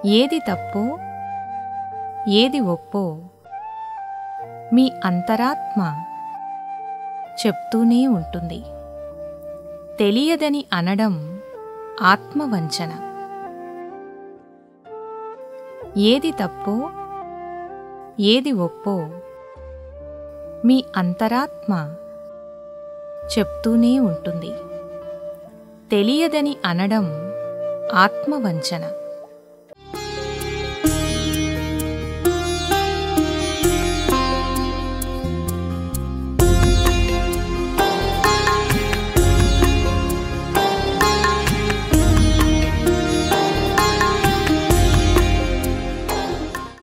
ఏది తప్పో ఏది ఒప్పో మీ అంతరాత్మ చెప్తూనే ఉంటుంది తెలియదని అనడం ఆత్మవంచన ఏది తప్పో ఏది ఒప్పో మీ అంతరాత్మ చెప్తూనే ఉంటుంది తెలియదని అనడం ఆత్మవంచన